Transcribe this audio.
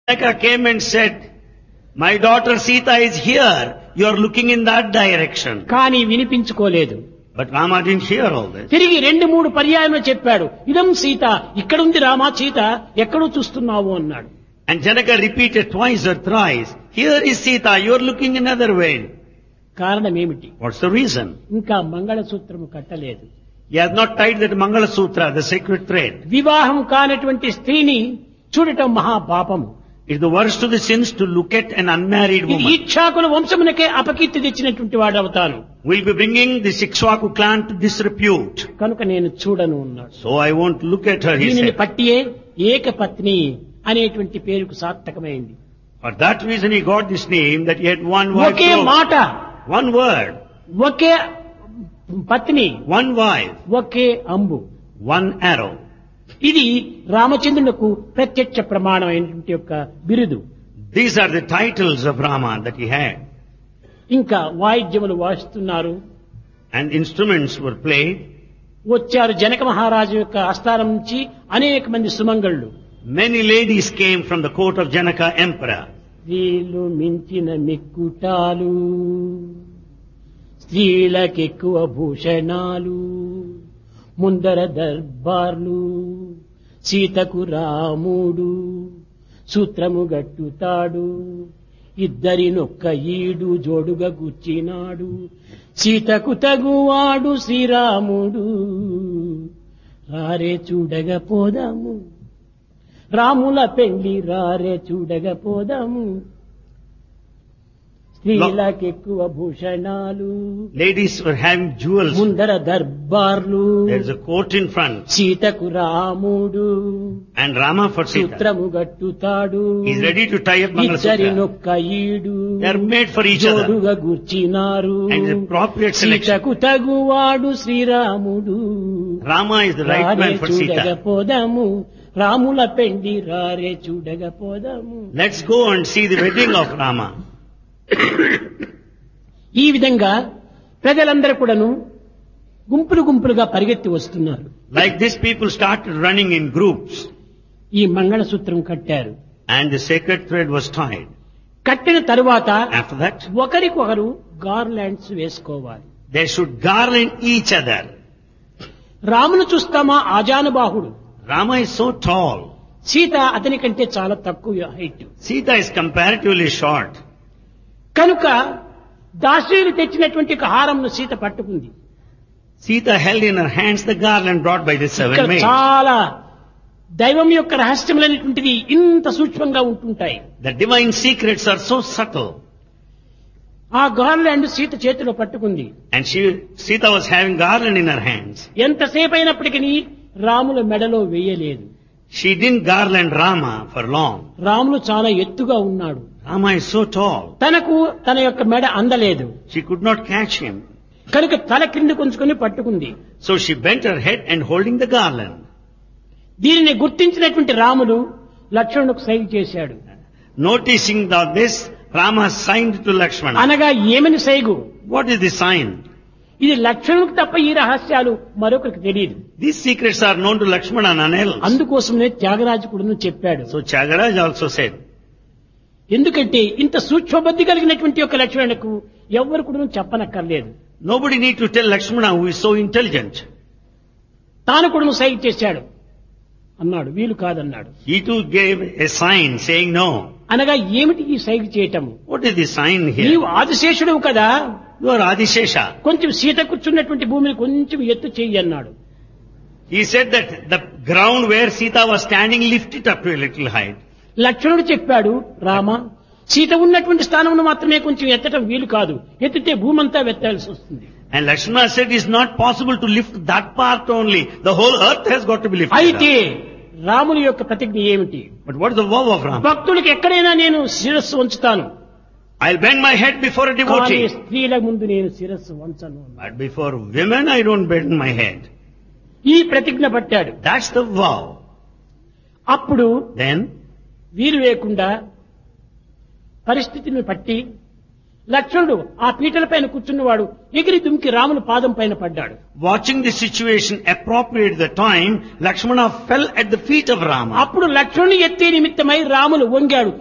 Janaka came and said, my daughter Sita is here. You are looking in that direction. కానీ వినిపించుకోలేదు But Rama didn't hear all this. తిరిగి రెండు మూడు పర్యాయములు చెప్పాడు ఇదం సీత ఇక్కడుంది రామా సీత ఎక్కడో చూస్తున్నావు అన్నాడు And Janaka repeated twice or thrice, here is Sita, you are looking another way. కారణం ఏమిటి What's the reason? ఇంకా మంగళసూత్రము కట్టలేదు He has not tied that Mangala Sutra, the sacred thread. వివాహం కానటువంటి స్త్రీని చూడటం మహాపాపము It's the worst of the sins to look at an unmarried ఇది woman. ఈక్షాకుల వంశమునకే అపకీర్తి తెచ్చినటువంటి వాడు అవుతాను We'll be bringing the Sikshwaku clan to disrepute. కనుక నేను చూడను అన్నాడు So I won't look at her, he దీనిని said. పట్టియే ఏకపత్ని అనేటువంటి పేరుకు సార్థకమైంది For that reason he got this name that he had one wife. Okay alone. మాట One word, ఒకే పత్ని one wife, ఒకే అంబు one arrow. ఇది రామచంద్రునకు ప్రత్యక్ష ప్రమాణమైనటువంటి యొక్క బిరుదు These are the titles of Rama that he had. ఇంకా వాయిద్యములు వాయిస్తున్నారు And instruments were played. వచ్చారు జనక మహారాజు యొక్క ఆస్థానం నుంచి అనేక మంది సుమంగళ్ళు Many ladies came from the court of Janaka emperor. స్త్రీలు మించిన మిక్కుటాలు స్త్రీలకెక్కువ భూషణాలు ముందర దర్బార్లు సీతకు రాముడు సూత్రము గట్టుతాడు ఇద్దరినొక్క ఈడు జోడుగా గుచ్చినాడు సీతకు తగువాడు శ్రీరాముడు రారే చూడగా పోదాము రాముల పెళ్లి రారే చూడగా పోదాము స్త్రీలకెక్కువ భూషణాలు Ladies were having jewels. ముందర దర్బార్లు There's a court in front. సీతకు రాముడు And Rama for Sita. సూత్రము గట్టుతాడు He's ready to tie up Mangala Sutra. ఇద్దరినొక్క ఈడు They are made for each other. జోడుగా గుర్చినారు And the appropriate selection. సీతకు తగువాడు శ్రీరాముడు Rama is the right రారే man for చూడగా Sita. పోదాము రాముల పెండి రారే చూడగా పోదాము Let's go and see the wedding of Rama. ఈ విధంగా ప్రజలందరూ కూడాను గుంపులు గుంపులుగా పరిగెత్తి వస్తున్నారు Like this, people started running in groups. ఈ మంగళసూత్రం కట్టారు And the sacred thread was tied. కట్టిన తరువాత After that, ఒకరికొకరు గార్లాండ్స్ వేసుకోవాలి they should garland each other. రామును చూస్తామా ఆజానుబాహుడు Rama is so tall. Sita అతని కంటే చాలా తక్కువ height Sita is comparatively short. కనుక దాసీలు తెచ్చినటువంటి ఒక హారంను సీత పట్టుకుంది Sita held in her hands the garland brought by the ఇక్కడ seven maids. చాలా దైవం యొక్క రహస్యములైనటువంటిది ఇంత సూక్ష్మంగా ఉంటుంటాయి The divine secrets are so subtle. ఆ గార్లాండ్ సీత చేతిలో పట్టుకుంది And she, Sita was having garland in her hands. ఎంతసేపు అయినప్పటికీ రాముల మెడలో వేయలేదు She didn't garland Rama for long. Ramulu చాలా ఎత్తుగా ఉన్నాడు Rama is so tall. తనకు తన యొక్క మెడ అందలేదు She could not catch him. కనుక తల క్రింది కొంచుకొని పట్టుకుంది So she bent her head and holding the garland. దీనిని గుర్తించినటువంటి రాములు లక్ష్మణుకు సైగ చేశాడు Noticing that this, Rama signed to Lakshmana. అనగా ఏమని సైగు What is the sign? ఇది లక్ష్మణుకు తప్ప ఈ రహస్యాలు మరొకరికి తెలియదు These secrets are known to Lakshmana and none else. అందుకోసమే త్యాగరాజు కూడా చెప్పాడు So Chagaraj also said, ఎందుకంటే ఇంత సూక్ష్మబుద్ధి కలిగినటువంటి యొక్క లక్ష్మణుకు ఎవ్వరు కూడా చెప్పనక్కర్లేదు nobody need to tell Lakshmana who is so intelligent. తాను కూడా సైగ చేశాడు అన్నాడు వీలు కాదన్నాడు He too gave a sign saying no. అనగా ఏమిటి ఈ సైగ చేయటము What is the sign here? నీవు ఆదిశేషుడు కదా You are Adishesha. కొంచెం సీత కూర్చున్నటువంటి భూమిని కొంచెం ఎత్తు చెయ్యి అన్నాడు He said that the ground where Sita was standing, lift it up to a little height. లక్ష్మణుడు చెప్పాడు రామ సీత ఉన్నటువంటి స్థానంలో మాత్రమే కొంచెం ఎత్తటం వీలు కాదు ఎత్తితే భూమంతా వెత్తాల్సి వస్తుంది And Lakshmana said it's not possible to lift that part only. The whole earth has got to be lifted అయితే up. రాముని యొక్క ప్రతిజ్ఞ ఏమిటి But what is the vow of Rama? భక్తులకి ఎక్కడైనా నేను శిరస్సు ఉంచుతాను I'll bend my head before a కానీ devotee. స్త్రీల ముందు నేను శిరస్సు వంచను But before women, I don't bend my head. ఈ ప్రతిజ్ఞ పట్టాడు That's the vow. అప్పుడు Then, వీలు లేకుండా పరిస్థితిని పట్టి లక్ష్మణుడు ఆ పీటల పైన కూర్చున్నవాడు ఎగిరి దుమికి రాముని పాదం పైన పడ్డాడు watching the situation appropriate the time, Lakshmana fell at the feet of Rama. అప్పుడు లక్ష్మణుని ఎత్తే నిమిత్తమై రాములు వంగాడు